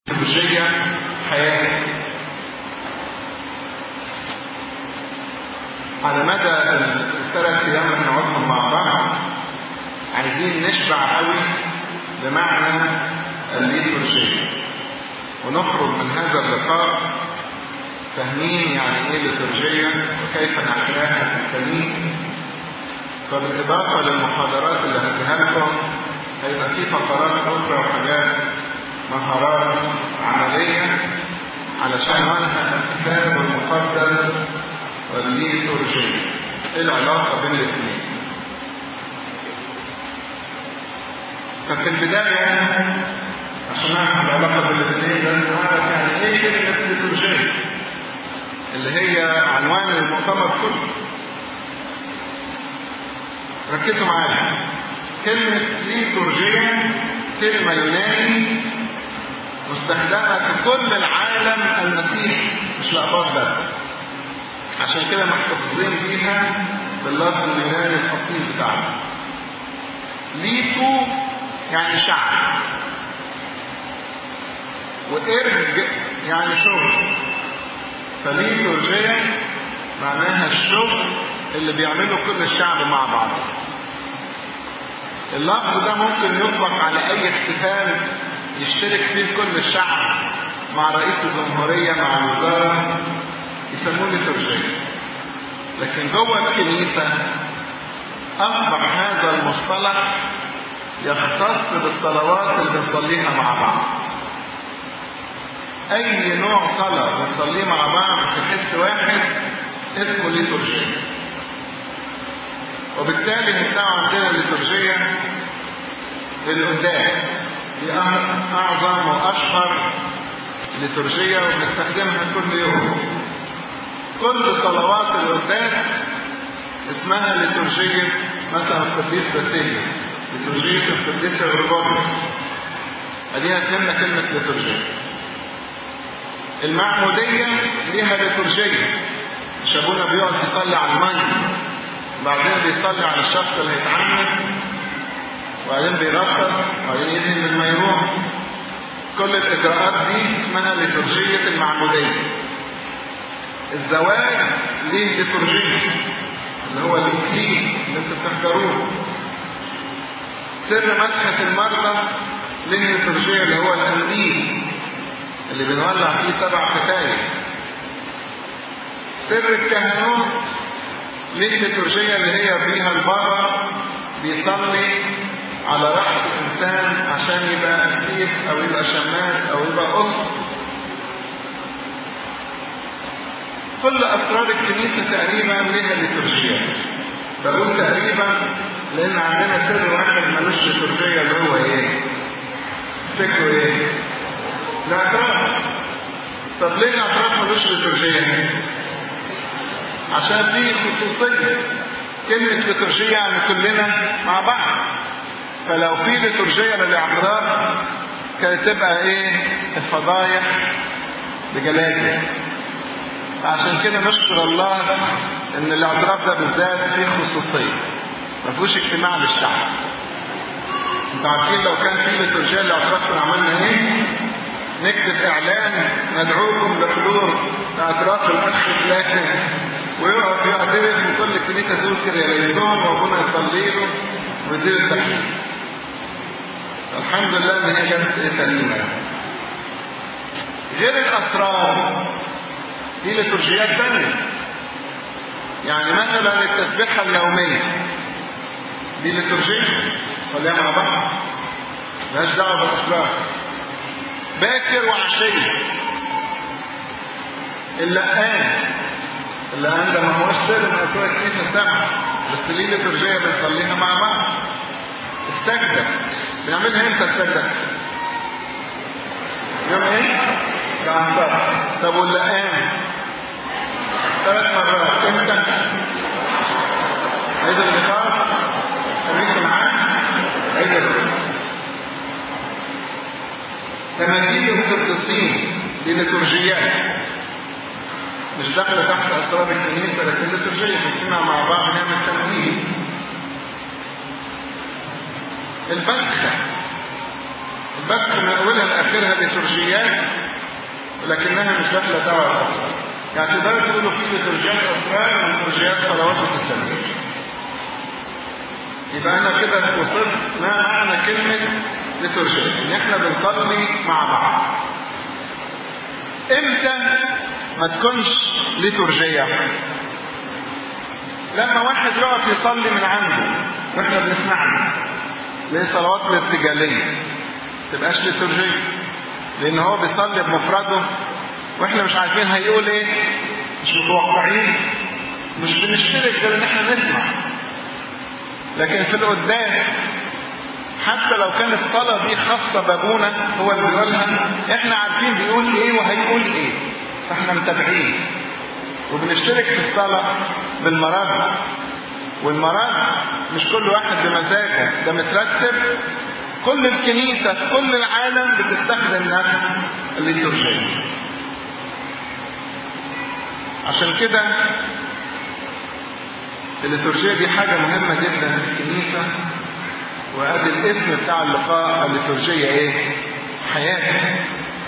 بيولوجية حياتي على مدى الثلاث ايام اللي نقعدهم مع بعض عايزين نشبع قوي بمعنى الليتورجية ونخرج من هذا اللقاء فاهمين يعني ايه ليتورجية وكيف نحياها في الكنيسة فبالإضافة للمحاضرات اللي هديها لكم هيبقى في فقرات أخرى وحاجات مهارات عملية علشان نلحق الكتاب المقدس والليتورجية ايه العلاقة بين الاثنين ففي البداية عشان نعرف العلاقة بين الاثنين لازم نعرف يعني ايه كلمة ليتورجية اللي هي عنوان المؤتمر كله ركزوا معايا كلمة ليتورجية كلمة يوناني مستخدمة في كل العالم المسيحي مش لأباط بس عشان كده محتفظين بيها باللفظ اليوناني الأصيل بتاعنا ليتو يعني شعب وإرج يعني شغل فليتورجية معناها الشغل اللي بيعمله كل الشعب مع بعض اللفظ ده ممكن يطلق على اي احتفال يشترك فيه كل الشعب مع رئيس الجمهورية مع الوزارة يسموه ليتورجية لكن جوه الكنيسة أصبح هذا المصطلح يختص بالصلوات اللي بنصليها مع بعض أي نوع صلاة بنصليه مع بعض في حس واحد اسمه ليتورجية وبالتالي هتلاقوا عندنا الليتورجية القداس دي أعظم وأشهر ليتورجية وبنستخدمها كل يوم كل صلوات القداس اسمها ليتورجية مثلا القديس باسيليوس ليتورجية القديس غريغوريوس ادينا فهمنا كلمة ليتورجية المعمودية ليها ليتورجية شابونا بيقعد يصلي على المية بعدين بيصلي على الشخص اللي هيتعمد وبعدين بيغطس وبعدين يدهن الميرون كل الإجراءات دي اسمها ليتورجية المعمودية الزواج ليه ليتورجية اللي هو الإكليل اللي انتوا بتحضروه سر مسحة المرضى ليه ليتورجية اللي هو الأنديل اللي بنولع فيه سبع فتايل سر الكهنوت ليه ليتورجية اللي هي فيها البابا بيصلي على رأس الإنسان عشان يبقى قسيس أو يبقى شماس أو يبقى أسر كل أسرار الكنيسة تقريبا لها ليتورجيات بقول تقريبا لأن عندنا سر واحد ملوش ليتورجية اللي هو إيه؟ فكره إيه؟ الاعتراف طب ليه الاعتراف ملوش ليتورجية؟ عشان في خصوصية كلمة ليتورجية يعني كلنا مع بعض فلو في ليتورجية للاعتراف كانت تبقى ايه الفضايح بجلاله عشان كده نشكر الله ان الاعتراف ده بالذات فيه خصوصية ما فيهوش اجتماع للشعب انتوا عارفين لو كان في ليتورجية للاعتراف كنا عملنا ايه نكتب اعلان ندعوكم لحضور اعتراف الاخ فلان ويقف يعترف وكل الكنيسه تذكر يا ليسون وابونا يصلي له ويدير التحليل الحمد لله ان هي كانت ايه سليمه غير الاسرار في ليتورجيات ثانيه يعني مثلا التسبيحه اليوميه دي ليتورجيه صليها مع بعض مالهاش دعوه بالاسرار باكر وعشيه اللقان اللقان ده ما هوش سر من اسرار الكنيسه سبعه بس ليه ليتورجيه بنصليها مع بعض السجده بنعملها امتى السجده؟ يوم ايه؟ العصر طب واللقان ثلاث مرات امتى؟ عيد النقاش خميس معاه عيد الرسل تماثيل القديسين دي ليتورجيات مش داخله تحت اسرار الكنيسه لكن ليتورجيه بنجتمع مع بعض نعمل تمثيل البسخه بس من اولها لاخرها ليتورجيات ولكنها مش داخله دعوه الاسرار يعني تقدروا تقولوا في ليتورجيات اسرار وليتورجيات صلوات وتسليم يبقى انا كده وصلت ما معنى كلمه ليتورجيا ان احنا بنصلي مع بعض امتى ما تكونش ليتورجية لما واحد يقف يصلي من عنده واحنا بنسمعه ليه صلوات الارتجالية تبقاش ليتورجية لان هو بيصلي بمفرده واحنا مش عارفين هيقول ايه مش متوقعين مش بنشترك غير ان احنا نسمع لكن في القداس حتى لو كان الصلاة دي خاصة بابونا هو اللي بيقولها احنا عارفين بيقول ايه وهيقول ايه فاحنا متابعين وبنشترك في الصلاة بالمرض والمرض مش كل واحد بمزاجه ده مترتب كل الكنيسة في كل العالم بتستخدم نفس الليتورجية عشان كده الليتورجية دي حاجة مهمة جدا في الكنيسة وادي الاسم بتاع اللقاء الليتورجية ايه حياة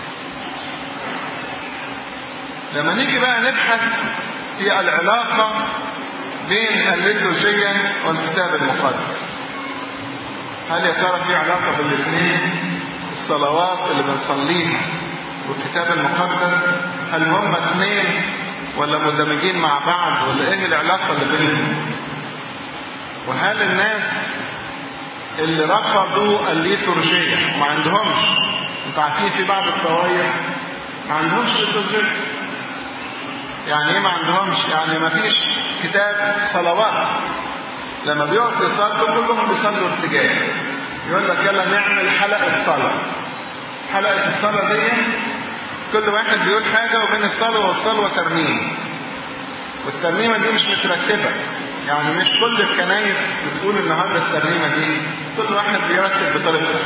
لما نيجي بقى نبحث في العلاقة بين الليتورجية والكتاب المقدس هل يا ترى في علاقة بالاثنين الصلوات اللي بنصليها والكتاب المقدس هل هم اثنين ولا مندمجين مع بعض ولا ايه العلاقة اللي بينهم وهل الناس اللي رفضوا الليتورجية وما عندهمش انتوا عارفين في بعض الطوائف ما عندهمش ليتورجية يعني ايه ما عندهمش يعني ما فيش كتاب صلوات لما بيقف يصلوا كلهم بيصلوا ارتجال يقول لك يلا نعمل حلقة صلاة حلقة الصلاة دي كل واحد بيقول حاجة وبين الصلاة والصلوة ترنيم والترنيمة دي مش مترتبة يعني مش كل الكنايس بتقول النهاردة الترنيمة دي كل واحد بيرتب بطريقته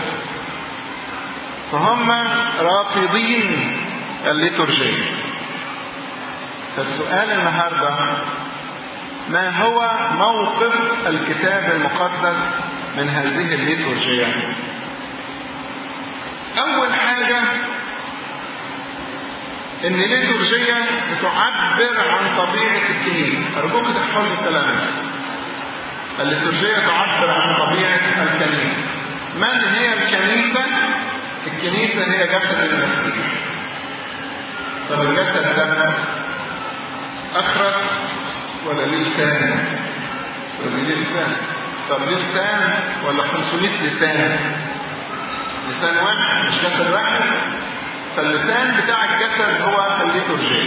فهم رافضين الليتورجية فالسؤال النهاردة ما هو موقف الكتاب المقدس من هذه الليتورجية أول حاجة ان الليتورجية بتعبر عن طبيعة الكنيسة ارجوك تحفظوا الكلام ده الليتورجية تعبر عن طبيعة الكنيسة من هي الكنيسة الكنيسة هي جسد المسيح طب الجسد ده اخرس ولا ليه لسان ولا ليه لسان طب ليه لسان ولا 500 لسان لسان واحد مش جسد واحد فاللسان بتاع الجسد هو الليتورجية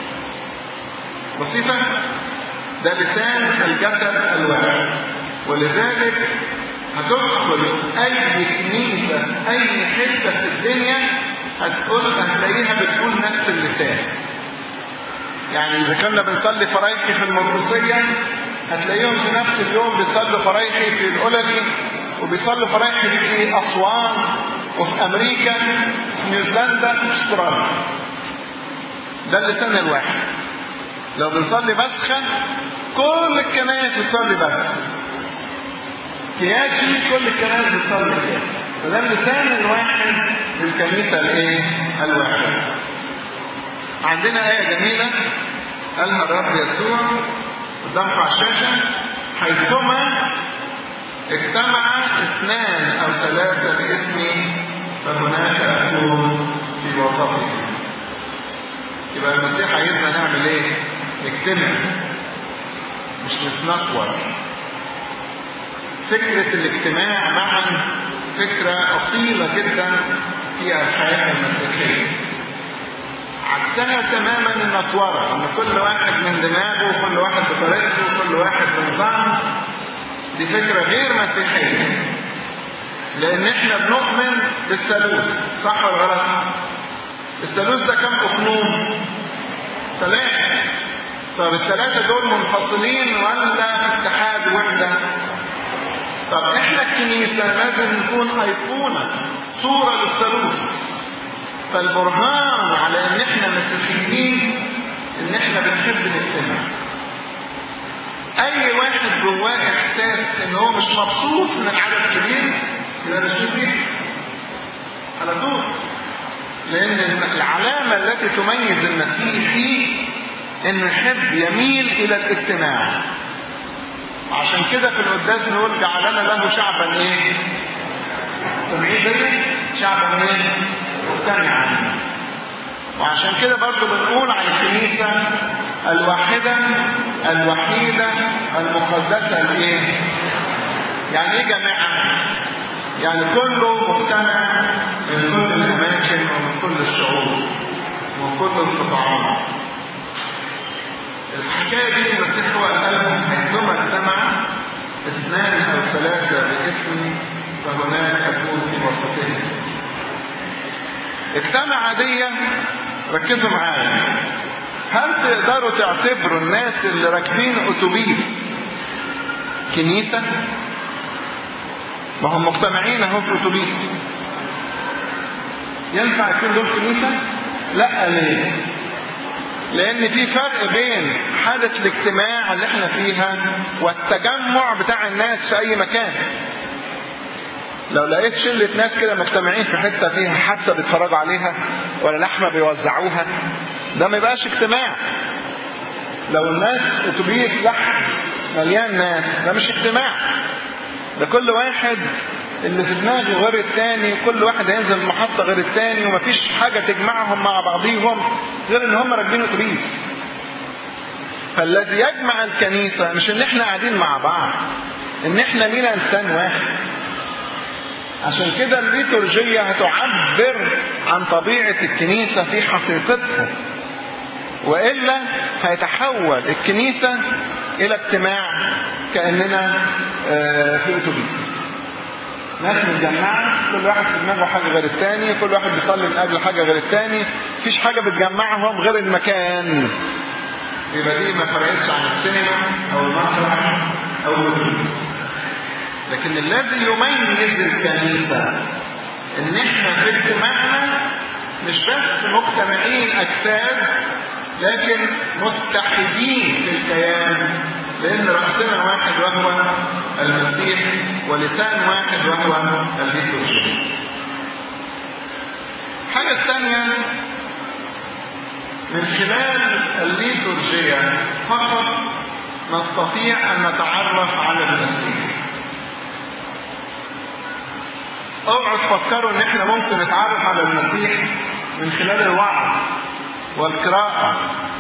بسيطة ده لسان الجسد الواحد ولذلك هتدخل اي كنيسة اي حتة في الدنيا هتقول هتلاقيها بتقول نفس اللسان يعني اذا كنا بنصلي فرايحي في المرقسية هتلاقيهم في نفس اليوم بيصلوا فرايحي في الأولجي وبيصلوا فرايحي في أسوان وفي أمريكا في نيوزيلندا في استراليا ده اللسان الواحد لو بنصلي بسخة كل الكنائس بتصلي بس كياكي كل الكنائس بتصلي كياكي فده اللسان الواحد للكنيسة الايه الواحدة عندنا آية جميلة قالها الرب يسوع قدامكم على الشاشة حيثما اجتمع اثنان او ثلاثة باسمي فهناك اكون في وسطهم يبقى المسيح عايزنا نعمل ايه نجتمع مش نتنطور فكرة الاجتماع معا فكرة أصيلة جدا في الحياة المسيحية عكسها تماما النطورة ان كل واحد من دماغه وكل واحد بطريقته وكل واحد بنظام دي فكرة غير مسيحية لان احنا بنؤمن بالثالوث صح ولا غلط الثالوث ده كم اقنوم ثلاثة طب الثلاثة دول منفصلين ولا في اتحاد وحدة طب احنا الكنيسة لازم نكون ايقونة صورة للثالوث فالبرهان على ان احنا مسيحيين ان احنا بنحب نجتمع اي واحد جواه احساس ان هو مش مبسوط من العدد كبير يبقى مش مسيحي على طول لأن العلامة التي تميز المسيحي إنه يحب يميل إلى الاجتماع عشان كده في القداس نقول جعلنا له شعبا ايه سامعين ده شعبا ايه مجتمعا وعشان كده برضو بنقول عن الكنيسة الواحدة الوحيدة المقدسة الايه يعني ايه جماعة يعني كله مجتمع من كل الاماكن ومن كل الشعوب ومن كل القطاعات الحكاية دي المسيح هو قالها حيثما اجتمع اثنان او ثلاثة باسمي فهناك اكون في وسطهم اجتمع دي ركزوا معايا هل تقدروا تعتبروا الناس اللي راكبين اتوبيس كنيسة ما هم مجتمعين اهو في اتوبيس ينفع يكون دول كنيسة لا ليه لان في فرق بين حالة الاجتماع اللي احنا فيها والتجمع بتاع الناس في اي مكان لو لقيت شلة ناس كده مجتمعين في حتة فيها حادثة بيتفرجوا عليها ولا لحمة بيوزعوها ده ما يبقاش اجتماع لو الناس اتوبيس لحم مليان ناس ده مش اجتماع ده كل واحد اللي في دماغه غير التاني وكل واحد هينزل المحطة غير التاني ومفيش حاجة تجمعهم مع بعضيهم غير ان هم راكبين اتوبيس فالذي يجمع الكنيسة مش ان احنا قاعدين مع بعض ان احنا لينا انسان واحد عشان كده الليتورجية هتعبر عن طبيعة الكنيسة في حقيقتها وإلا هيتحول الكنيسة إلى اجتماع كأننا في أتوبيس ناس متجمعة كل واحد في دماغه حاجة غير التاني كل واحد بيصلي من أجل حاجة غير التاني مفيش حاجة بتجمعهم غير المكان يبقى دي ما فرقتش عن السينما أو المسرح أو الأتوبيس لكن الذي يميز الكنيسة ان احنا في اجتماعنا مش بس مجتمعين اجساد لكن متحدين في الكيان لان رأسنا واحد وهو المسيح ولسان واحد وهو الليتورجيا الحاجة الثانية من خلال الليتورجيا فقط نستطيع ان نتعرف على المسيح اوعوا تفكروا ان احنا ممكن نتعرف على المسيح من خلال الوعظ والقراءة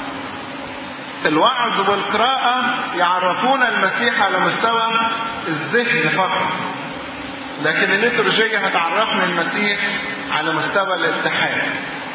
الوعظ والقراءة يعرفون المسيح على مستوى الذهن فقط لكن الليتورجية هتعرفنا المسيح على مستوى الاتحاد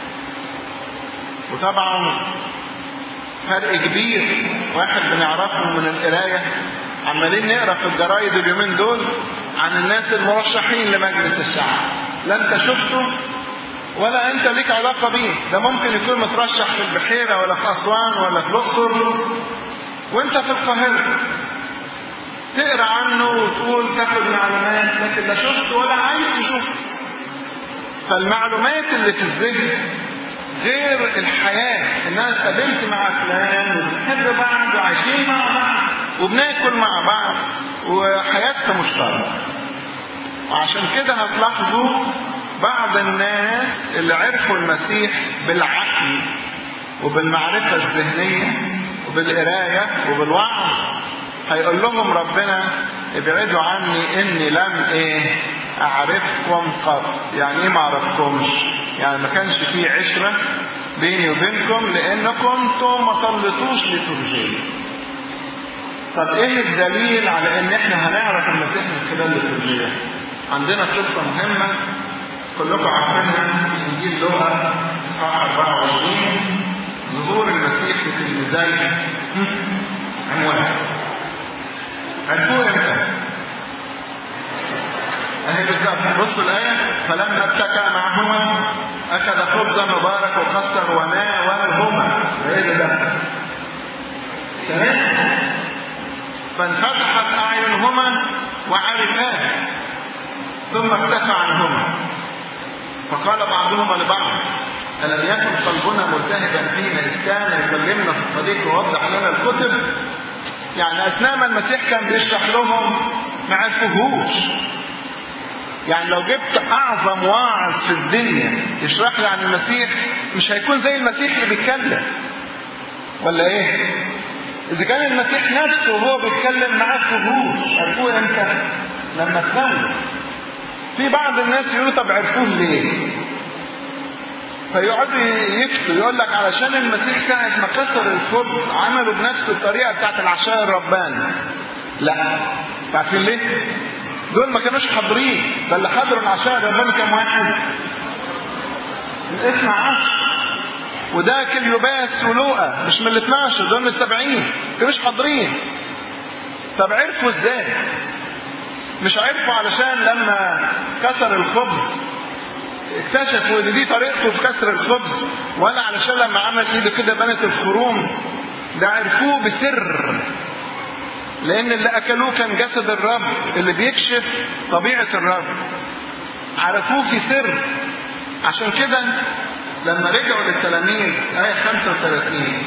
وطبعا فرق كبير واحد بنعرفه من القراية عمالين نقرا في الجرايد اليومين دول عن الناس المرشحين لمجلس الشعب لا انت شفته ولا انت ليك علاقة بيه ده ممكن يكون مترشح في البحيرة ولا في أسوان ولا في الأقصر وانت في القاهرة تقرا عنه وتقول تاخد معلومات لكن لا شفته ولا عايز تشوفه فالمعلومات اللي في الذهن غير الحياة ان انا اتقابلت مع فلان وبنحب بعض وعايشين مع بعض وبناكل مع بعض وحياتنا مشتركة وعشان كده هتلاحظوا بعض الناس اللي عرفوا المسيح بالعقل وبالمعرفة الذهنية وبالقراية وبالوعظ هيقول لهم ربنا ابعدوا عني اني لم ايه اعرفكم قط يعني ايه ما اعرفكمش يعني ما كانش في عشرة بيني وبينكم لانكم انتم ما صليتوش لترجيه طب ايه الدليل على ان احنا هنعرف المسيح من خلال الترجيه عندنا قصة مهمة كلكم عارفينها في انجيل لوقا اصحاح 24 ظهور المسيح في تلميذي امواس عرفوه امتى؟ اهي بالظبط بصوا الايه فلما اتكى معهما اخذ خبزا مبارك وكسر وناولهما ايه ده؟ تمام فانفتحت اعينهما وعرفاه ثم اختفى عنهما فقال بعضهما لبعض ألم يكن قلبنا ملتهبا فينا إذ كان يكلمنا في الطريق ويوضح لنا الكتب يعني أثناء ما المسيح كان بيشرح لهم ما عرفوهوش يعني لو جبت اعظم واعظ في الدنيا يشرح لي عن المسيح مش هيكون زي المسيح اللي بيتكلم ولا ايه اذا كان المسيح نفسه وهو بيتكلم معاه فهوش عرفوه امتى لما اتكلم في بعض الناس يقولوا طب عرفوه ليه فيقعدوا يفتوا يقول لك علشان المسيح ساعة ما كسر الخبز عملوا بنفس الطريقة بتاعت العشاء الرباني لا عارفين ليه؟ دول ما كانوش حاضرين ده اللي حضروا العشاء الرباني كام واحد؟ الاثنى عشر وده كليوباس ولوقا مش من ال 12 دول من ال 70 كانوش حاضرين طب عرفوا ازاي؟ مش عرفوا علشان لما كسر الخبز اكتشفوا ان دي طريقته في كسر الخبز ولا علشان لما عمل ايده كده بنت الخروم ده عرفوه بسر لان اللي اكلوه كان جسد الرب اللي بيكشف طبيعة الرب عرفوه في سر عشان كده لما رجعوا للتلاميذ آية 35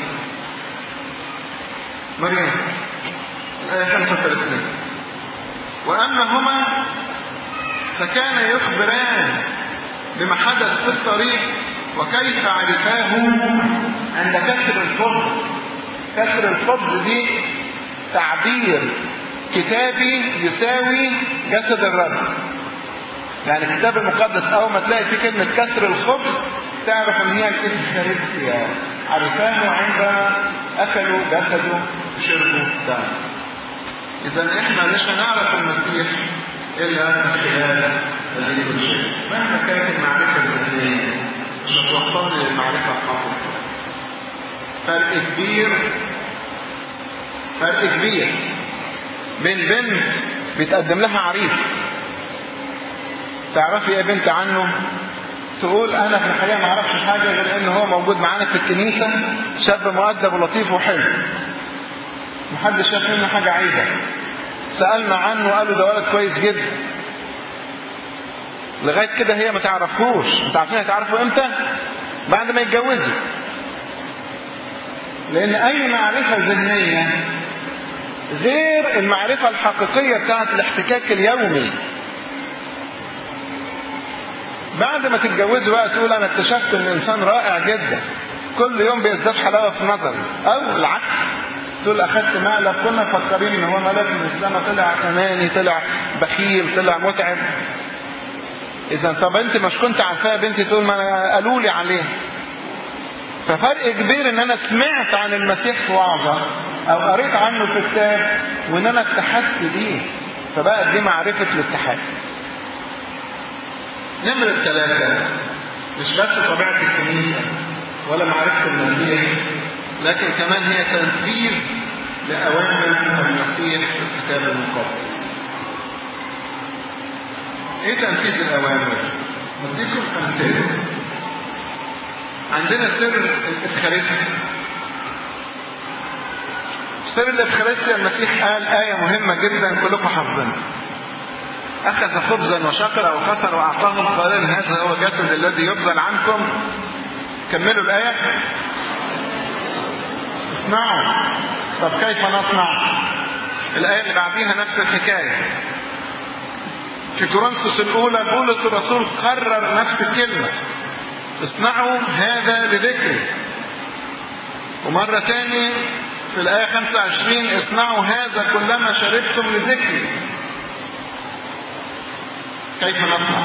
مريم آية 35 وأما هما فكان يخبران بما حدث في الطريق وكيف عرفاه عند كسر الخبز كسر الخبز دي تعبير كتابي يساوي جسد الرب يعني الكتاب المقدس اول ما تلاقي فيه كلمه كسر الخبز تعرف ان هي الافخارستيا عرفاه عندما اكلوا جسده وشربوا دمه اذا احنا مش هنعرف المسيح الا من خلال هذه الشيء مهما كانت المعرفه الذهنيه مش هتوصلني للمعرفه الحقيقيه فرق كبير فرق كبير بين بنت بيتقدم لها عريس تعرفي يا بنت عنه تقول انا في الحقيقه ما اعرفش حاجه غير ان هو موجود معانا في الكنيسه شاب مؤدب ولطيف وحلو محدش شاف منه حاجه عيبه سالنا عنه قالوا ده ولد كويس جدا لغايه كده هي ما تعرفوش انتوا عارفين هتعرفوا امتى بعد ما يتجوزوا لان اي معرفه ذهنيه غير المعرفه الحقيقيه بتاعت الاحتكاك اليومي بعد ما تتجوزوا بقى تقول انا اكتشفت ان انسان رائع جدا كل يوم بيزداد حلاوه في نظري او العكس تقول اخدت مقلب كنا مفكرين ان هو ملاك من السماء طلع اناني طلع بخيل طلع متعب اذا طب انت مش كنت عارفاها بنتي تقول ما قالوا لي عليه ففرق كبير ان انا سمعت عن المسيح في وعظه او قريت عنه في كتاب وان انا اتحدت بيه فبقت دي معرفه الاتحاد نمرة ثلاثة مش بس طبيعة الكنيسة ولا معرفة المسيح لكن كمان هي تنفيذ لأوامر المسيح في الكتاب المقدس. إيه تنفيذ الأوامر؟ نديكم أمثلة. عندنا سر الإفخارستي. سر الإفخارستي المسيح قال آية مهمة جدا كلكم حافظينها. أخذ خبزا وشكر وكسر وأعطاهم قائلا هذا هو جسد الذي يبذل عنكم كملوا الآية اصنعوا طب كيف نصنع الآية اللي بعديها نفس الحكاية في كورنثوس الأولى بولس الرسول قرر نفس الكلمة اصنعوا هذا لذكري ومرة تاني في الآية 25 اصنعوا هذا كلما شربتم لذكري كيف نصنع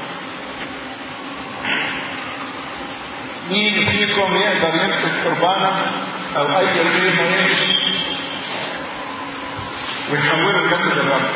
مين فيكم يقدر يمسك قربانة او اي رغيف عيش ويحوله لجسد الرب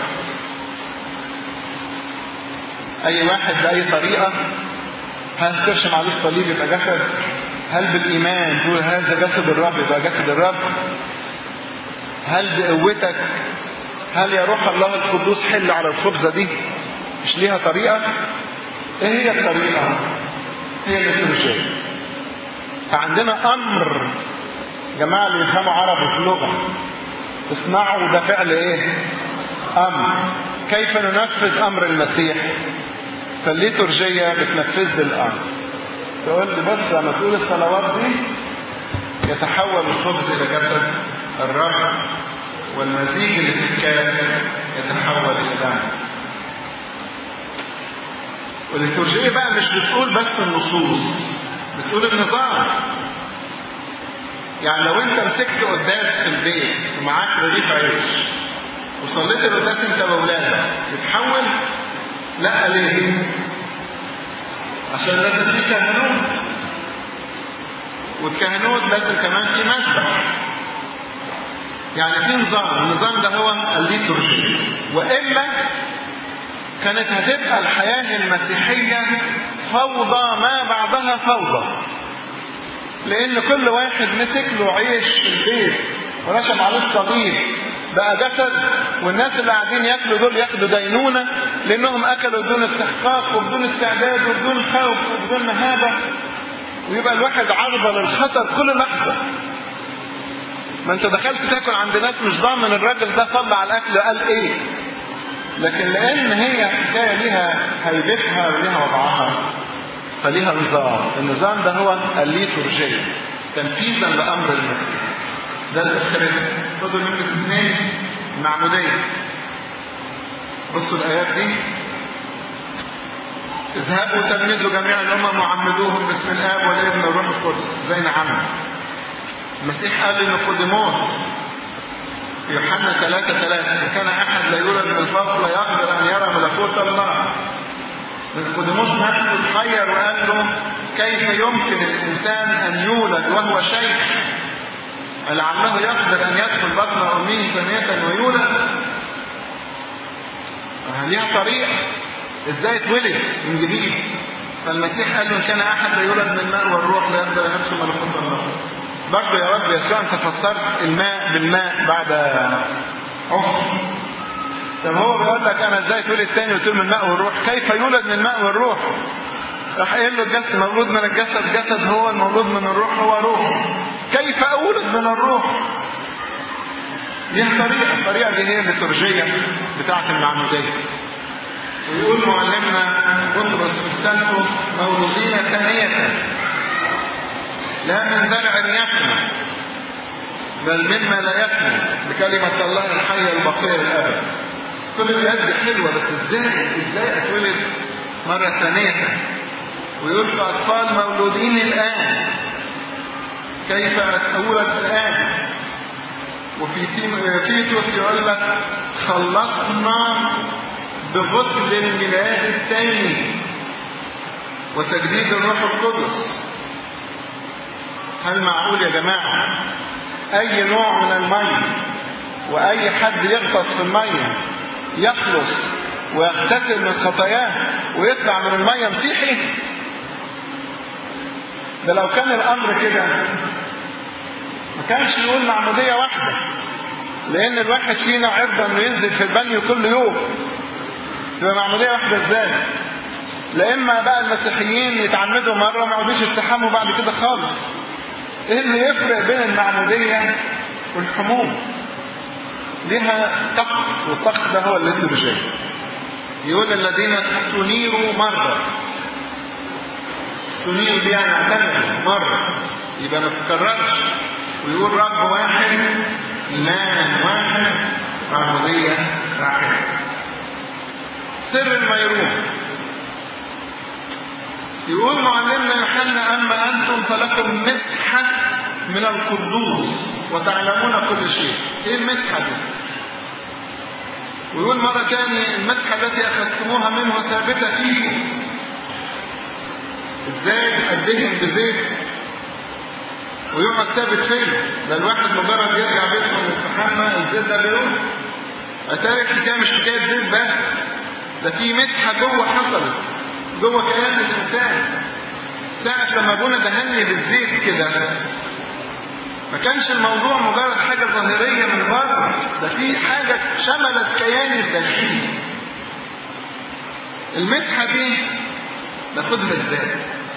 اي واحد باي طريقة هل ترشم عليه الصليب يبقى جسد هل بالايمان تقول هذا جسد الرب يبقى جسد الرب هل بقوتك هل يا روح الله القدوس حل على الخبزة دي مش ليها طريقة ايه هي الطريقة هي الليتورجية فعندنا امر جماعة اللي يفهموا عربي في اللغة اصنعوا ده فعل ايه امر كيف ننفذ امر المسيح فالليتورجية بتنفذ لي الامر تقول لي بص لما تقول الصلوات دي يتحول الخبز الى جسد الرب والمزيج اللي في الكاس يتحول الى دم والليتورجية بقى مش بتقول بس النصوص بتقول النظام يعني لو انت مسكت قداس في البيت ومعاك رغيف عيش وصليت القداس انت واولادك تتحول لا ليه عشان لازم في كهنوت والكهنوت لازم كمان في مسبح يعني في نظام النظام ده هو الليتورجي والا كانت هتبقى الحياة المسيحية فوضى ما بعدها فوضى لان كل واحد مسك له عيش في البيت ورشم عليه الصليب بقى جسد والناس اللي قاعدين ياكلوا دول ياخدوا دينونة لانهم اكلوا بدون استحقاق وبدون استعداد وبدون خوف وبدون مهابة ويبقى الواحد عرضة للخطر كل لحظة ما انت دخلت تاكل عند ناس مش ضامن الراجل ده صلى على الاكل قال ايه لكن لان هي حكايه ليها هيبتها وليها وضعها فليها نظام النظام ده هو الليتورجية تنفيذا لامر المسيح ده الافخارستي خدوا نمرة اثنين المعمودية بصوا الايات دي اذهبوا تلمذوا جميع الامم وعمدوهم باسم الاب والابن والروح القدس زي نعمت المسيح قال لنيقوديموس في يوحنا 3 3 كان احد لا يولد من الفوق لا يقدر ان يرى ملكوت الله نيقوديموس نفسه اتحير وقال له كيف يمكن الانسان ان يولد وهو شيخ لعله يقدر ان يدخل بطن امه ثانيه ويولد ليها طريقه ازاي اتولد من جديد فالمسيح قال له ان كان احد لا يولد من الماء والروح لا يقدر ان يدخل ملكوت الله برضه يا رب يسوع انت فسرت الماء بالماء بعد عصر طب هو بيقول لك انا ازاي تولد تاني وتقول من الماء والروح كيف يولد من الماء والروح راح قايل له الجسد مولود من الجسد جسد هو المولود من الروح هو روح كيف اولد من الروح ليها طريقه الطريقه دي هي الليتورجيه بتاعه المعموديه ويقول معلمنا بطرس في رسالته مولودين ثانيه لا من زرع يكمل بل مما لا يكمل بكلمة الله الحية البقية الأبد كل الآيات دي حلوة بس ازاي ازاي اتولد مرة ثانية ويقول أطفال مولودين الآن كيف أولد الآن وفي تيتوس يقول لك خلصنا بغسل الميلاد الثاني وتجديد الروح القدس هل معقول يا جماعة أي نوع من المية وأي حد يغطس في المية يخلص ويغتسل من خطاياه ويطلع من المية مسيحي ده لو كان الأمر كده ما كانش يقول معمودية واحدة لأن الواحد فينا عرضة إنه ينزل في البني كل يوم تبقى معمودية واحدة إزاي؟ لا إما بقى المسيحيين يتعمدوا مرة ما يقعدوش يستحموا بعد كده خالص ايه اللي يفرق بين المعمودية والحموم لها طقس والطقس ده هو اللي الليتورجية يقول الذين استنيروا مرة استنيروا دي يعني اعتمدوا مرة يبقى ما تتكررش ويقول رب واحد إيمان واحد معمودية واحدة سر الميرون يقول معلمنا يوحنا أما أنتم فلكم مسحة من القدوس وتعلمون كل شيء إيه المسحة دي ويقول مرة تاني المسحة التي أخذتموها منه ثابتة فيكم إزاي أدهن بزيت ويقعد ثابت فيا ده الواحد مجرد يرجع بيته ويستحمى الزيت ده بيقوم أتاري الحكاية مش حكاية زيت بس ده في مسحة جوه حصلت جوه كيان الإنسان ساعة لما ابونا دهني بالزيت كده ما كانش الموضوع مجرد حاجة ظاهرية من بره ده في حاجة شملت كياني الداخلي المسحة دي ناخدها ازاي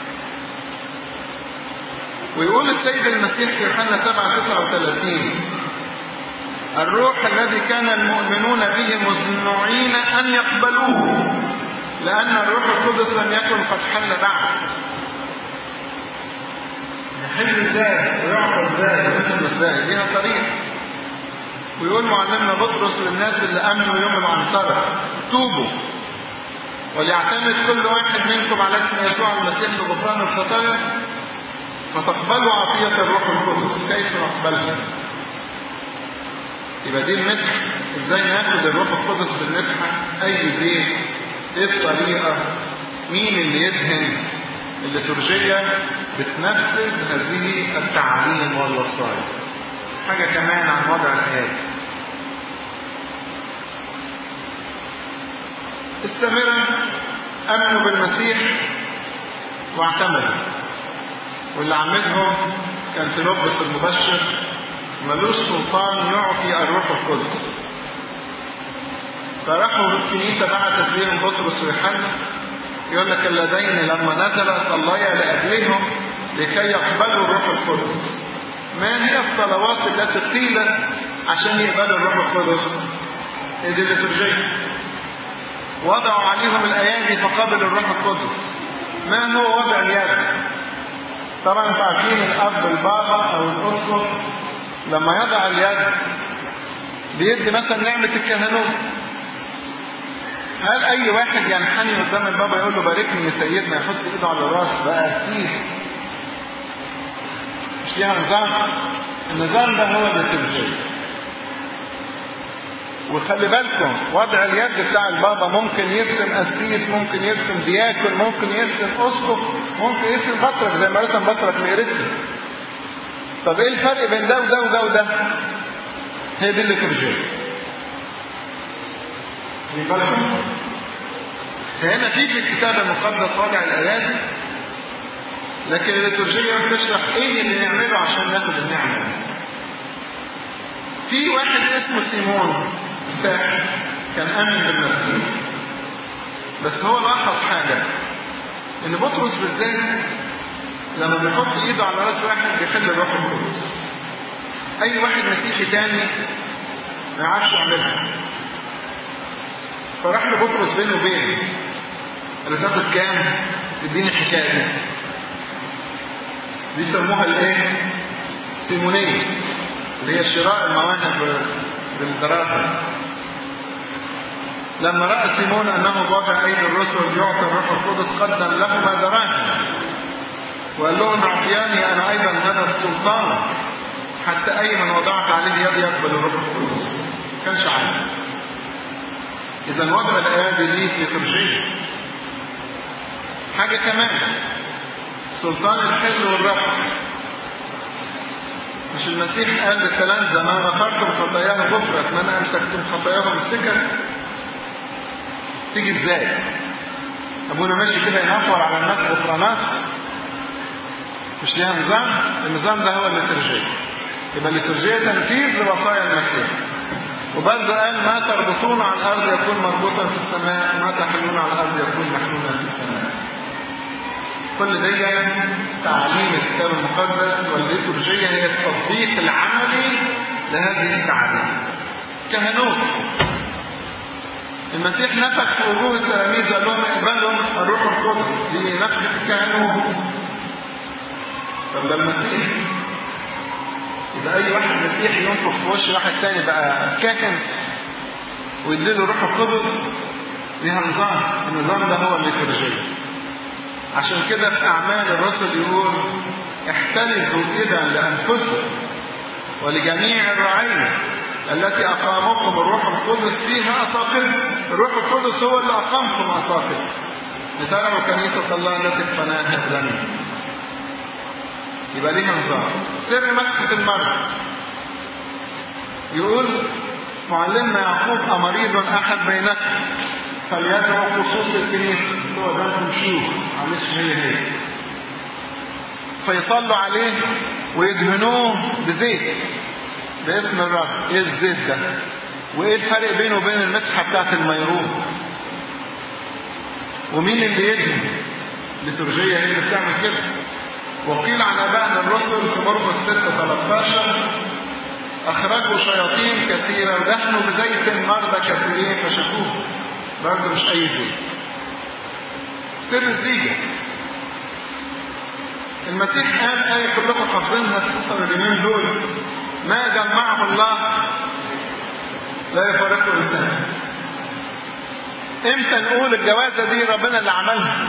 ويقول السيد المسيح في يوحنا 7 39 الروح الذي كان المؤمنون به مزنوعين أن يقبلوه لأن الروح القدس لم يكن قد حل بعد يحل ازاي ويعطى ازاي ويدخل ازاي ليها طريقة ويقول معلمنا بطرس للناس اللي امنوا يوم العنصرة توبوا وليعتمد كل واحد منكم على اسم يسوع المسيح لغفران الخطايا فتقبلوا عطية الروح القدس كيف نقبلها يبقى دي المسح ازاي ناخد الروح القدس بالمسحة اي زيت ايه الطريقة مين اللي يدهن الليتورجية بتنفذ هذه التعاليم والوصايا حاجة كمان عن وضع الآيات السامرة أمنوا بالمسيح واعتمدوا واللي عمدهم كان فيلبس المبشر ملوش سلطان يعطي الروح القدس فراحوا الكنيسة بعثت بيهم بطرس ويوحنا يقول لك اللذين لما نزل صليا لأجلهم لكي يقبلوا الروح القدس ما هي الصلوات التي قيلت عشان يقبلوا الروح القدس هي دي الليتورجية وضعوا عليهم الأيادي فقبلوا الروح القدس ما هو وضع اليد طبعا انتوا عارفين الأب البابا أو الأسقف لما يضع اليد بيدي مثلا نعمة الكهنوت هل أي واحد ينحني قدام البابا يقول له باركني يا سيدنا يحط إيده على الراس بقى قسيس مش ليها نظام النظام ده هو الليتورجية وخلي بالكم وضع اليد بتاع البابا ممكن يرسم قسيس ممكن يرسم دياكون ممكن يرسم اسقف ممكن يرسم بطرك زي ما رسم بطرك لإيرتري طب ايه الفرق بين ده وده وده وده هي دي الليتورجية فهنا في في الكتاب المقدس وضع الايادي لكن الليتورجية بتشرح ايه اللي نعمله عشان ناخد النعمة في واحد اسمه سيمون الساحر كان امن بالمسيح بس هو لاحظ حاجة ان بطرس بالذات لما بيحط ايده على راس واحد بيخلي الروح القدس اي واحد مسيحي تاني ما يعرفش يعملها فراح لبطرس بينه وبينه قال له تاخد كام تديني الحكايه دي دي سموها الايه سيمونيه اللي هي شراء المواهب بالدراهم لما راى سيمون انه وضع ايدي الرسل يعطي الروح القدس قدم لهما دراهم وقال لهم اعطياني انا ايضا هذا السلطان حتى اي من وضعت عليه يد يقبل الروح القدس ما كانش عارف اذا وضع الايادي ليه لترجيه حاجه كمان سلطان الحل والرفع مش المسيح قال للتلامذة ما غفرتم خطاياه غفرت من امسكتم خطاياهم السكر تيجي ازاي ابونا ماشي كده ينفر على الناس غفرانات مش ليها نظام النظام ده هو الليترجية يبقى الليترجية تنفيذ لوصايا المسيح وبرضه قال ما تربطون على الارض يكون مربوطا في السماء ما تحلون على الارض يكون محلولا في السماء كل دي تعليم الكتاب المقدس والليتورجية هي التطبيق العملي لهذه التعاليم كهنوت المسيح نفخ في وجوه التلاميذ قال لهم اقبلوا الروح القدس دي نفخ الكهنوت طب ده المسيح يبقى اي واحد مسيحي ينفخ في وش واحد تاني بقى كاهن ويديله الروح القدس ليها نظام النظام ده هو الليتورجية عشان كده في أعمال الرسل يقول احترزوا كده لأنفسكم ولجميع الرعية التي أقامكم الروح القدس فيها أساقط الروح القدس هو اللي أقامكم أساقط لتروا كنيسة الله التي بناها دم يبقى ليها نظام سر مسحة المرء يقول معلمنا يعقوب أمريض أحد بينكم فليدعو خصوص الكنيسة هو ده انتم شيوخ معلش هي هي فيصلوا عليه ويدهنوه بزيت باسم الرب ايه الزيت ده وايه الفرق بينه وبين المسحه بتاعت الميرون ومين اللي يدهن لترجية هي اللي بتعمل كده وقيل عن ابائنا الرسل في مرقس 6 13 اخرجوا شياطين كثيره ودهنوا بزيت مرضى كثيرين فشفوه برضه مش اي زيت سر الزيجة المسيح قال آية كلكم حافظينها خصوصا اليومين دول ما جمعه الله لا يفرقه إنسان امتى نقول الجوازة دي ربنا اللي عملها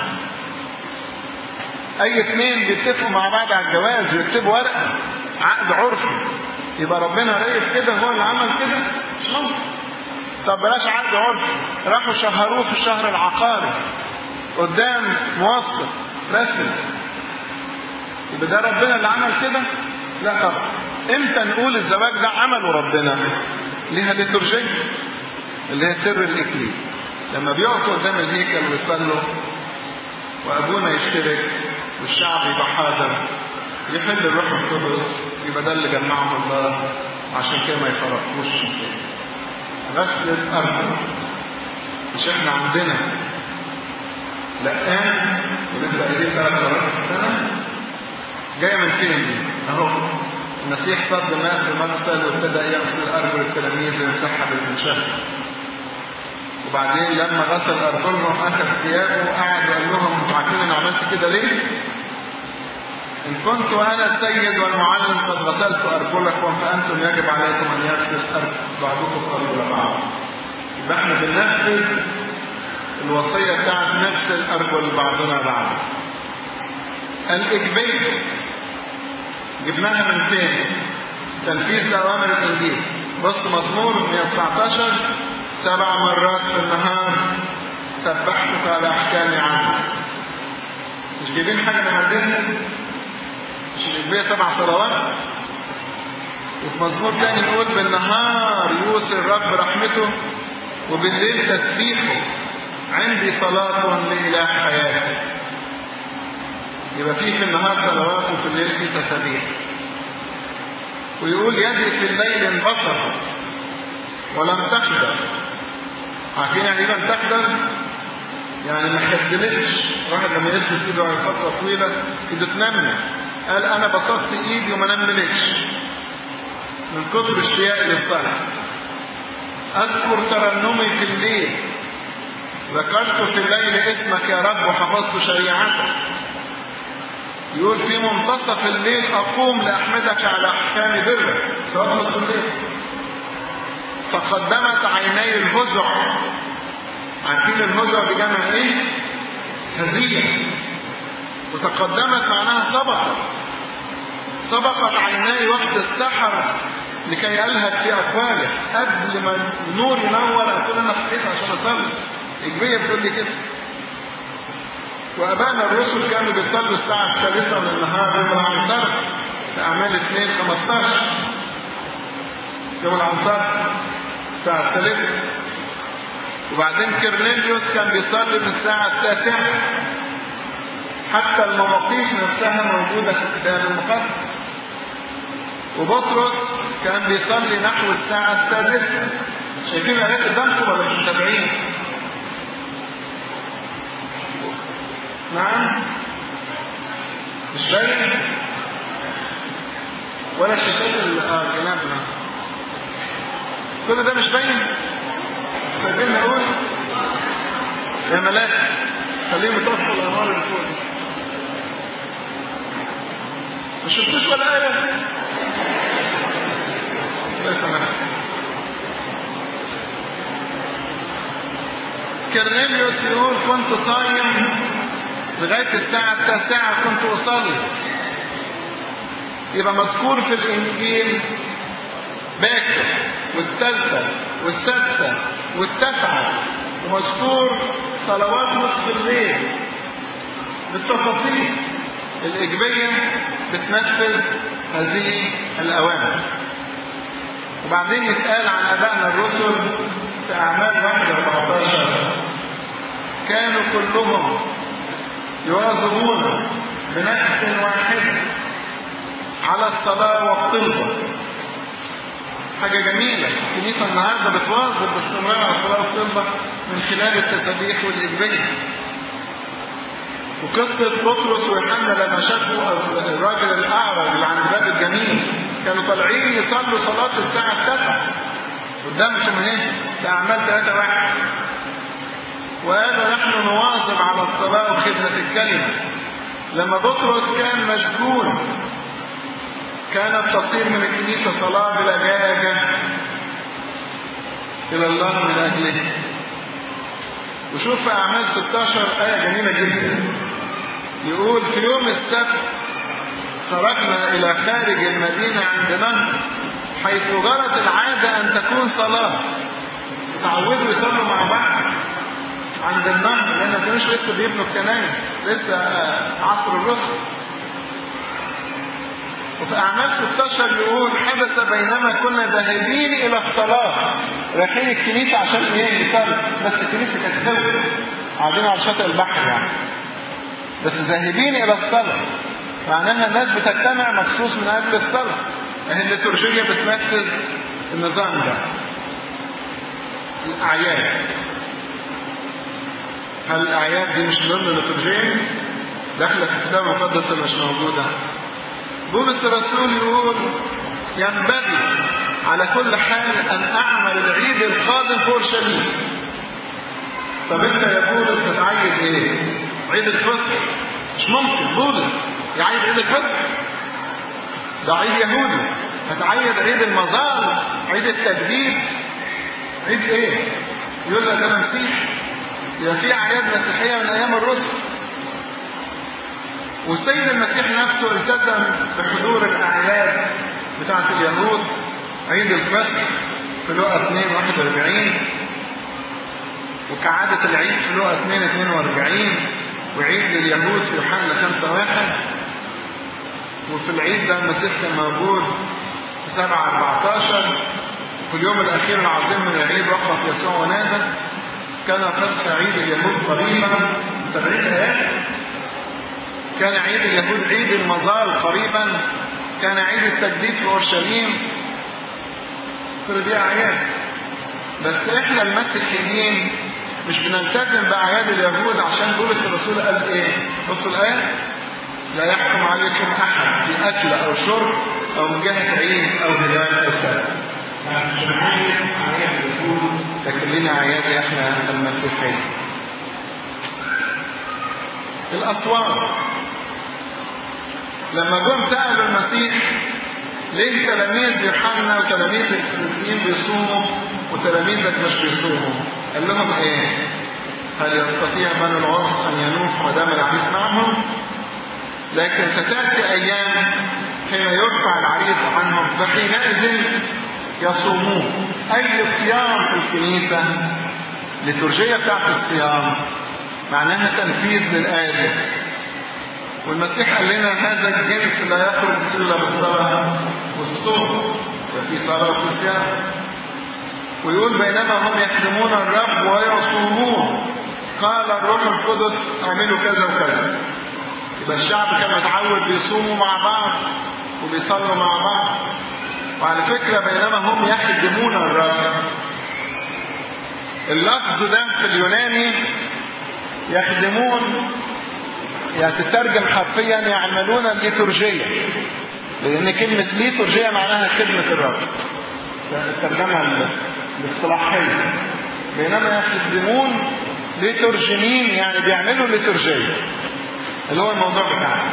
اي اتنين بيتفقوا مع بعض على الجواز ويكتبوا ورقة عقد عرفي يبقى ربنا رايف كده هو اللي عمل كده مش ممكن طب بلاش عقد عرفي راحوا شهروه في الشهر العقاري قدام موثق رسمي يبقى ده ربنا اللي عمل كده لا طبعا امتى نقول الزواج ده عمله ربنا ليها ليتورجية اللي هي سر الاكليل لما بيقفوا قدام الهيكل ويصلوا وابونا يشترك والشعب يبقى حاضر يحل الروح القدس يبقى ده اللي جمعهم الله عشان كده ما يفرقوش في السن غسل الارض مش احنا عندنا لقان ولسه قايلين ثلاث مرات في السنه جايه من فين دي؟ اهو المسيح صد ماء في مغسل وابتدى يغسل ارجل التلاميذ ويمسحها بالمنشفه وبعدين لما غسل ارجلهم اخذ ثيابه وقعد وقال لهم انتوا عارفين انا عملت كده ليه؟ ان كنت انا السيد والمعلم قد غسلت ارجلكم فانتم يجب عليكم ان يغسل أرجل بعضكم ارجل بعض. يبقى احنا بننفذ الوصيه بتاعت نغسل ارجل بعضنا بعض. الاجبيه جبناها من فين؟ تنفيذ لاوامر الانجيل. بص مزمور 119 سبع مرات في النهار سبحتك على احكام عنك. مش جايبين حاجه من عندنا؟ مش الإجبية سبع صلوات وفي مزمور تاني يقول بالنهار يوصي الرب رحمته وبالليل تسبيحه عندي صلاة لإله حياتي يبقى في في النهار صلوات وفي الليل في تسابيح ويقول يدي في الليل انبسطت ولم تخدر عارفين يعني ايه لم تخدر؟ يعني ما خدمتش واحد لما يرسل ايده على فتره طويله ايده تنمل قال انا بسطت ايدي وما نملتش من كتر اشتياقي للصلاه اذكر ترنمي في الليل ذكرت في الليل اسمك يا رب وحفظت شريعتك يقول في منتصف الليل اقوم لاحمدك على احكام برك سواء نص الليل تقدمت عيني الهزع عارفين الهزع بجمع ايه هزية وتقدمت معناها سبقت سبقت عيناي وقت السحر لكي ألهج في أقواله قبل ما النور ينور أقول أنا صحيت عشان أصلي إجبية بتقول لي كده وأبانا الرسل كانوا بيصلوا الساعة الثالثة من النهار يوم العنصر في أعمال 2 15 يوم العنصر الساعة الثالثة وبعدين كرنيليوس كان بيصلي في الساعة التاسعة حتى المواقيت نفسها موجودة في الكتاب المقدس وبطرس كان بيصلي نحو الساعة السادسة شايفين الآيات قدامكم ولا مش متابعين؟ نعم مش باين ولا الشاشات اللي اه جنابنا كل ده مش باين سايبين نقول يا ملاك خليهم يطفوا الانوار اللي فوق دي ما شفتوش ولا آية الله يسامحك كرنيليوس يقول كنت صايم لغاية الساعة التاسعة كنت أصلي يبقى مذكور في الإنجيل باكر والثالثة والسادسة والتاسعة ومذكور صلوات نصف الليل بالتفاصيل الإيجابية بتنفذ هذه الأوامر وبعدين يتقال عن أبائنا الرسل في أعمال 1 14 كانوا كلهم يواظبون بنفس واحدة على الصلاة والطلبة حاجة جميلة الكنيسة النهاردة بتواظب باستمرار على الصلاة والطلبة من خلال التسابيح والإجبية وقصة بطرس ويوحنا لما شافوا الراجل الأعرج اللي عند باب الجميل كانوا طالعين يصلوا صلاة الساعة التاسعة قدامكم اهي في أعمال 3 واحد وقالوا نحن نواظب على الصلاة وخدمة الكلمة لما بطرس كان مسجون كانت تصير من الكنيسة صلاة بلجاجة إلى الله من أجله وشوف في أعمال 16 آية جميلة جدا يقول في يوم السبت خرجنا إلى خارج المدينة عند نهر حيث جرت العادة أن تكون صلاة تعودوا يصلوا مع بعض عند النهر لأن ما كانوش لسه بيبنوا الكنائس لسه عصر الرسل وفي أعمال 16 يقول حدث بينما كنا ذاهبين إلى الصلاة رايحين الكنيسة عشان إيه يصلي بس الكنيسة كانت خلفت قاعدين على شاطئ البحر يعني بس ذاهبين إلى الصلاة معناها الناس بتجتمع مخصوص من أجل الصلاة أهي الليتورجية بتنفذ النظام ده الأعياد هل الأعياد دي مش ضمن الليتورجية؟ داخلة في الكتاب المقدس ولا مش موجودة؟ بولس الرسول يقول ينبغي على كل حال أن أعمل العيد القادم في أورشليم طب أنت يا بولس هتعيد إيه؟ عيد الفصح مش ممكن بولس يعيد عيد الفصح ده عيد يهودي هتعيد عيد المظال عيد التجديد عيد ايه يقول لك انا مسيح يبقى في اعياد مسيحيه من ايام الرسل والسيد المسيح نفسه التزم بحضور الاعياد بتاعه اليهود عيد الفصح في لقا 2 41 وكعادة العيد في لقا 2 42 وعيد لليهود في يوحنا 5 1 وفي العيد ده المسيح كان موجود في 7 14 في اليوم الأخير العظيم من العيد وقف يسوع ونادى كان فسح عيد اليهود قريبا سبعين آيات كان عيد اليهود عيد المظال قريبا كان عيد التجديد في أورشليم كل دي أعياد بس إحنا المسيحيين مش بنلتزم بأعياد اليهود عشان بولس الرسول قال إيه؟ بصوا الآية لا يحكم عليكم أحد في أكل أو شرب أو من جهة عيد أو هلال أو سنة مش بنعيد أعياد اليهود لكن لنا أعياد إحنا المسيحيين الأسوار لما جم سألوا المسيح ليه تلاميذ يوحنا وتلاميذ الفريسيين بيصوموا وتلاميذك مش بيصوموا قال لهم ايه هل يستطيع بنو العرس ان ينوحوا ما دام العريس معهم لكن ستاتي ايام حين يرفع العريس عنهم فحينئذ يصومون اي صيام في الكنيسه لترجية بتاعت الصيام معناها تنفيذ للآية دي والمسيح قال لنا هذا الجنس لا يخرج إلا بالصلاة والصوم وفي صلاة وفي صيام ويقول بينما هم يخدمون الرب ويصومون قال الروح القدس اعملوا كذا وكذا يبقى الشعب كان متعود بيصوموا مع بعض وبيصلوا مع بعض وعلى فكرة بينما هم يخدمون الرب اللفظ ده في اليوناني يخدمون يعني تترجم حرفيا يعملون الليتورجية لأن كلمة ليتورجية معناها خدمة الرب الترجمة الاصطلاحية بينما يخدمون ليتورجيين يعني بيعملوا ليتورجية اللي هو الموضوع بتاعنا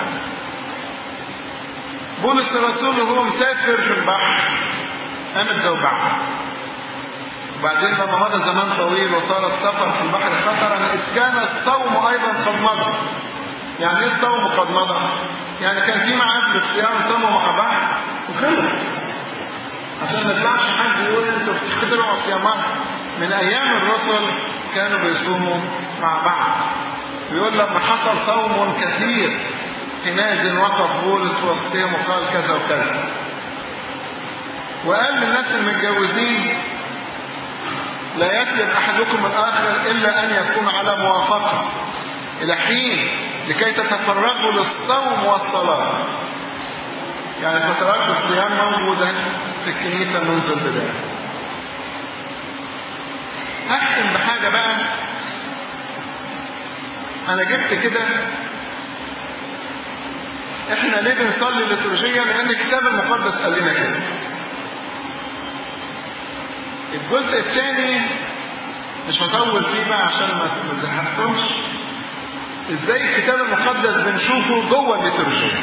بولس الرسول وهو مسافر في البحر قامت زوبعة وبعدين لما مضى زمان طويل وصار السفر في البحر خطرا إذ كان الصوم أيضا قد مضى يعني ايه الصوم قد مضى؟ يعني كان في ميعاد للصيام صوموا مع بعض وخلص عشان ما يطلعش حد يقول انتوا بتخترعوا صيامات من ايام الرسل كانوا بيصوموا مع بعض بيقول لما حصل صوم كثير حينئذ وقف بولس وسطهم وقال كذا وكذا وقال للناس المتجوزين لا يسلم احدكم الاخر الا ان يكون على موافقه الى حين لكي تتفرغوا للصوم والصلاه يعني فترات الصيام موجوده في الكنيسه منذ البدايه هختم بحاجه بقى انا جبت كده احنا ليه بنصلي الليتورجية لان الكتاب المقدس قال لنا كده الجزء الثاني مش هطول فيه بقى عشان ما تزهقكمش ازاي الكتاب المقدس بنشوفه جوه الليتورجية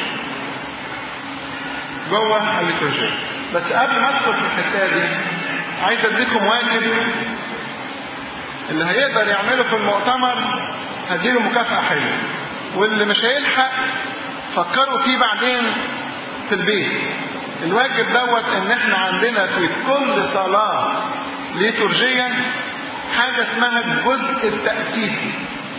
جوه الليتورجية بس قبل ما ادخل في الحته دي عايز اديكم واجب اللي هيقدر يعمله في المؤتمر هديله مكافأة حلوة واللي مش هيلحق فكروا فيه بعدين في البيت الواجب دوت ان احنا عندنا في كل صلاة ليتورجية حاجة اسمها الجزء التأسيسي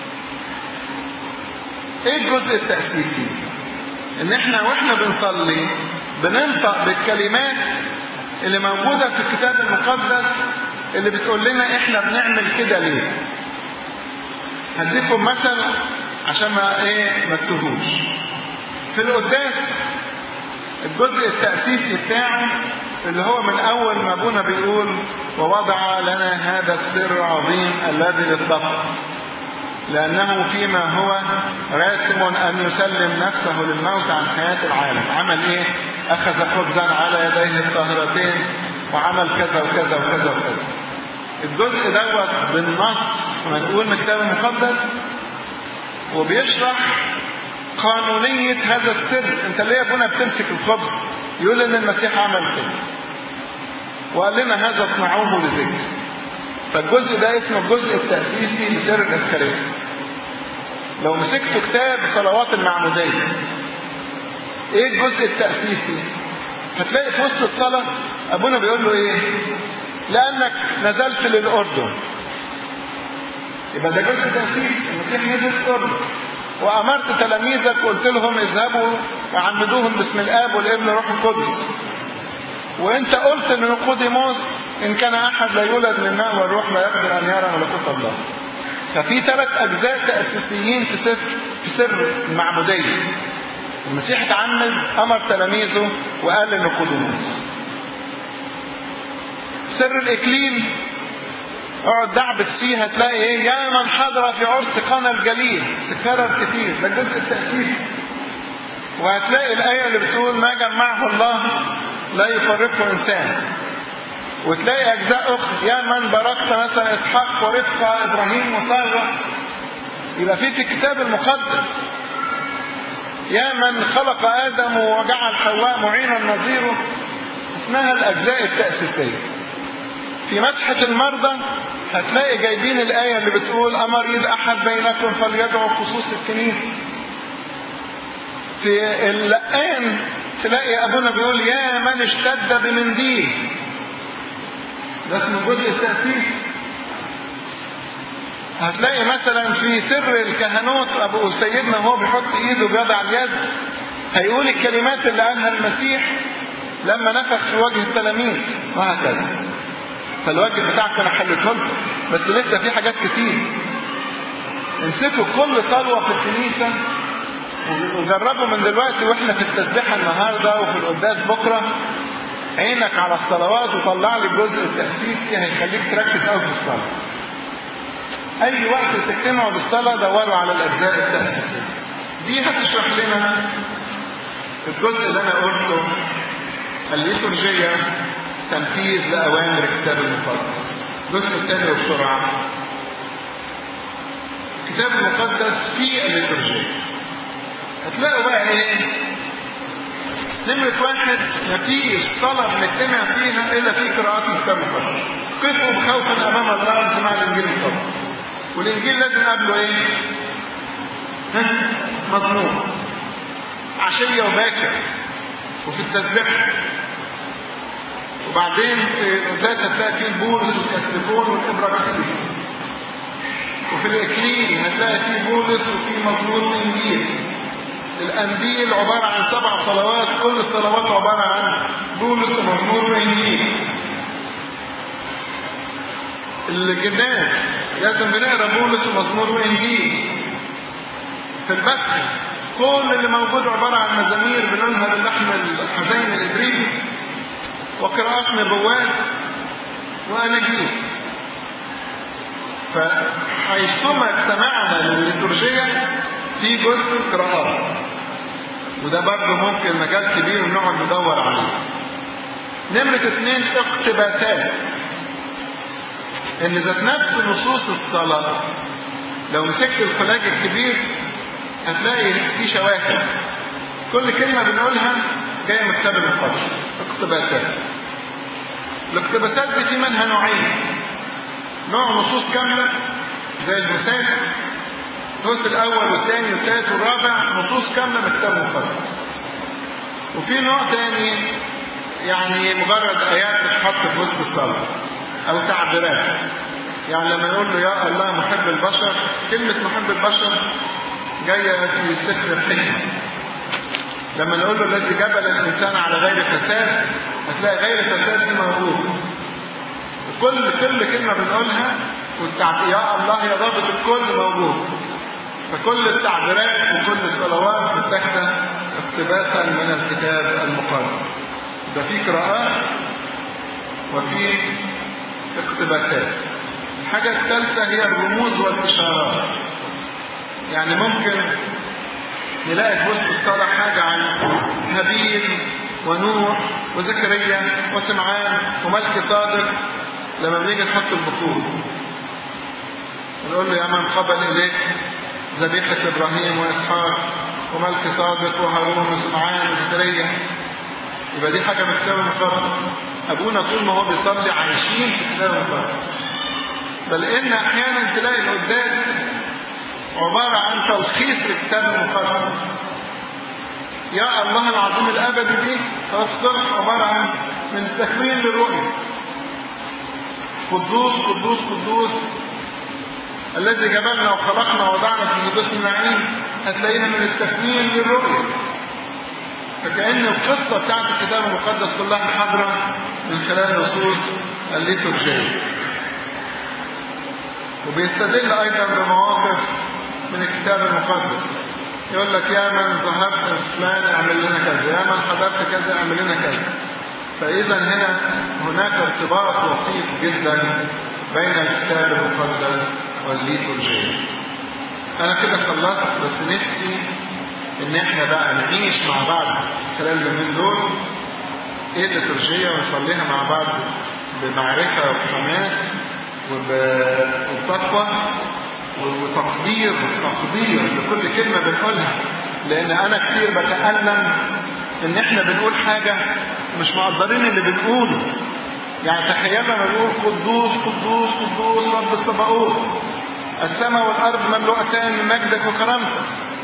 ايه الجزء التأسيسي ان احنا واحنا بنصلي بننطق بالكلمات اللي موجودة في الكتاب المقدس اللي بتقول لنا احنا بنعمل كده ليه هديكم مثل عشان ما ايه ما تتوهوش في القداس الجزء التأسيسي بتاعه اللي هو من أول ما أبونا بيقول ووضع لنا هذا السر العظيم الذي للطبع لأنه فيما هو راسم أن يسلم نفسه للموت عن حياة العالم عمل إيه؟ أخذ خبزا على يديه الطاهرتين وعمل كذا وكذا وكذا وكذا الجزء دوت بالنص منقول من الكتاب المقدس وبيشرح قانونية هذا السر انت ليه ابونا بتمسك الخبز يقول ان المسيح عمل كده وقال لنا هذا اصنعوه لذكر فالجزء ده اسمه الجزء التأسيسي لسر الأفكارستي لو مسكتوا كتاب صلوات المعمودية ايه الجزء التأسيسي هتلاقي في وسط الصلاة ابونا بيقول له ايه لانك نزلت للأردن يبقى ده جزء تأسيسي المسيح نزل الأردن وأمرت تلاميذك وقلت لهم اذهبوا وعمدوهم باسم الآب والابن والروح القدس وانت قلت لنقوديموس ان كان احد لا يولد من الماء والروح لا يقدر ان يرى ملكوت الله ففي ثلاث اجزاء تاسيسيين في سر في سر المعموديه المسيح اتعمد امر تلاميذه وقال لنقوديموس سر الاكليل اقعد دعبس فيها تلاقي ايه يا من حضر في عرس قنا الجليل تتكرر كتير ده الجزء التأسيسي وهتلاقي الآية اللي بتقول ما جمعه الله لا يفرقه إنسان وتلاقي أجزاء أخرى يا من باركت مثلا إسحاق ورفقة إبراهيم وسارة يبقى في في الكتاب المقدس يا من خلق آدم وجعل حواء معينا نظيره اسمها الأجزاء التأسيسية في مسحة المرضى هتلاقي جايبين الآية اللي بتقول أمريض أحد بينكم فليدعو خصوص الكنيسة في اللقان تلاقي أبونا بيقول يا من اشتد بمنديل ده اسمه جزء التأسيس هتلاقي مثلا في سر الكهنوت أبو سيدنا هو بيحط إيده بيضع اليد هيقول الكلمات اللي قالها المسيح لما نفخ في وجه التلاميذ وهكذا فالواجب بتاعك انا حلته لكم بس لسه في حاجات كتير امسكوا كل صلوة في الكنيسة وجربوا من دلوقتي واحنا في التسبيحة النهاردة وفي القداس بكرة عينك على الصلوات وطلع لي الجزء التأسيسي هيخليك تركز قوي في الصلاة أي وقت تجتمعوا بالصلاة دوروا على الأجزاء التأسيسية دي هتشرح لنا الجزء اللي أنا قلته الليتورجية تنفيذ لأوامر الكتاب المقدس الجزء الثاني بسرعة الكتاب المقدس فيه الليتورجية هتلاقوا بقى ايه نمرة واحد مفيش صلاة بنجتمع فيها إلا في قراءات الكتاب المقدس قفوا بخوف أمام الله سماع الإنجيل المقدس والإنجيل لازم قبله إيه؟ مظلوم عشية وباكر وفي التسبيح وبعدين في القداس هتلاقي فيه البولس والكاستيفون والإبراكسيس وفي الإكليل هتلاقي فيه بولس وفيه مزمور الإنجيل الأنديل عبارة عن سبع صلوات كل الصلوات عبارة عن بولس ومزمور وإنجيل الجناس لازم بنقرا بولس ومزمور وإنجيل في البسخ كل اللي موجود عبارة عن مزامير بنقولها باللحن الحزين الإبريقي وقراءات نبوات وأناجيل فحيثما اجتمعنا للليتورجية في جزء قراءات وده برضه ممكن مجال كبير ونقعد ندور عليه نمرة اتنين اقتباسات ان ذات نفس نصوص الصلاة لو مسكت الفلاج الكبير هتلاقي في شواهد كل كلمة بنقولها جاية من الكتاب المقدس اقتباسات الاقتباسات دي في منها نوعين نوع نصوص كاملة زي المساك النص الأول والثاني والثالث والرابع نصوص كاملة من الكتاب المقدس وفي نوع تاني يعني مجرد آيات بتتحط في وسط الصلاة أو تعبيرات يعني لما نقول له يا الله محب البشر كلمة محب البشر جاية في سفر الحكمة لما نقول له الذي جبل الإنسان على غير فساد هتلاقي غير فساد دي موجود وكل كل كلمة بنقولها والتعب... يا الله يا ضابط الكل موجود فكل التعبيرات وكل الصلوات متاخده اقتباسا من الكتاب المقدس ده في قراءات وفي اقتباسات الحاجة الثالثة هي الرموز والإشارات يعني ممكن نلاقي في وسط الصلاة حاجة عن هابيل ونوح وزكريا وسمعان وملك صادق لما بنيجي نحط البخور نقول له يا من قبل إليك ذبيحة إبراهيم وإسحاق وملك صادق وهارون وسمعان وزكريا يبقى دي حاجة من الكتاب المقدس أبونا طول ما هو بيصلي عايشين في الكتاب المقدس بل إن أحيانا تلاقي القداس عبارة عن تلخيص للكتاب المقدس يا الله العظيم الأبدي دي صلاة الصبح عبارة عن من التكوين للرؤية قدوس قدوس قدوس الذي جبلنا وخلقنا ووضعنا في قدوس النعيم هتلاقيها من التكوين للرؤية فكأن القصة بتاعت الكتاب المقدس كلها حاضرة من خلال نصوص الليتورجية وبيستدل أيضا بمواقف من الكتاب المقدس يقول لك يا من ذهبت فلان اعمل لنا كذا يا من حضرت كذا اعمل لنا كذا فإذا هنا هناك ارتباط وسيط جدا بين الكتاب المقدس والليتورجية أنا كده خلصت بس نفسي إن إحنا بقى نعيش مع بعض خلال اليومين دول إيه الليتورجية ونصليها مع بعض بمعرفة وبحماس وبتقوى وتقدير تقدير لكل كلمة بنقولها لأن أنا كتير بتألم إن إحنا بنقول حاجة مش مقدرين اللي بنقوله يعني تخيلنا بنقول قدوس قدوس قدوس رب الصباؤوت السماء والأرض مملوءتان من مجدك وكرامتك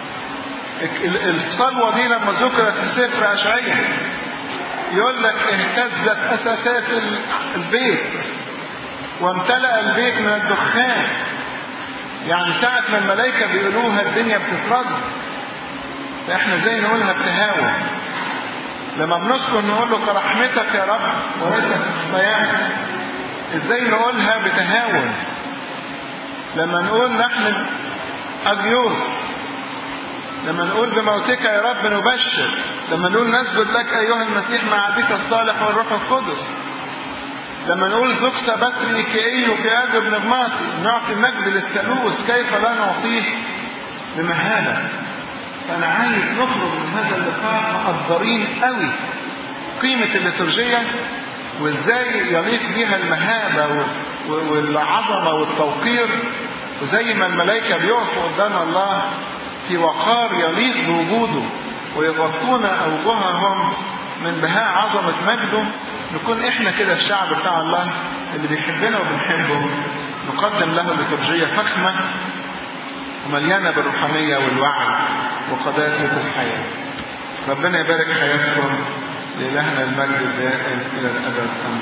الصلوة دي لما ذكرت في سفر أشعية يقول لك اهتزت أساسات البيت وامتلأ البيت من الدخان يعني ساعة ما الملائكة بيقولوها الدنيا بتترد فاحنا زي نقولها بتهاون لما بنذكر نقول له كرحمتك يا رب وليس خطاياك ازاي نقولها بتهاون لما نقول نحن أجيوس لما نقول بموتك يا رب نبشر لما نقول نسجد لك أيها المسيح مع أبيك الصالح والروح القدس لما نقول زكس بتري كأي وكأج ابن غماطي نعطي مجد للثالوث كيف لا نعطيه بمهانة فأنا عايز نخرج من هذا اللقاء مقدرين قوي قيمة الليتورجية وازاي يليق بيها المهابة والعظمة والتوقير وزي ما الملائكة بيقفوا قدام الله في وقار يليق بوجوده ويغطون أوجههم من بهاء عظمة مجده نكون احنا كده الشعب بتاع الله اللي بيحبنا وبنحبه نقدم له لترجية فخمة ومليانة بالروحانية والوعي وقداسة الحياة ربنا يبارك حياتكم لإلهنا المجد الدائم إلى الأبد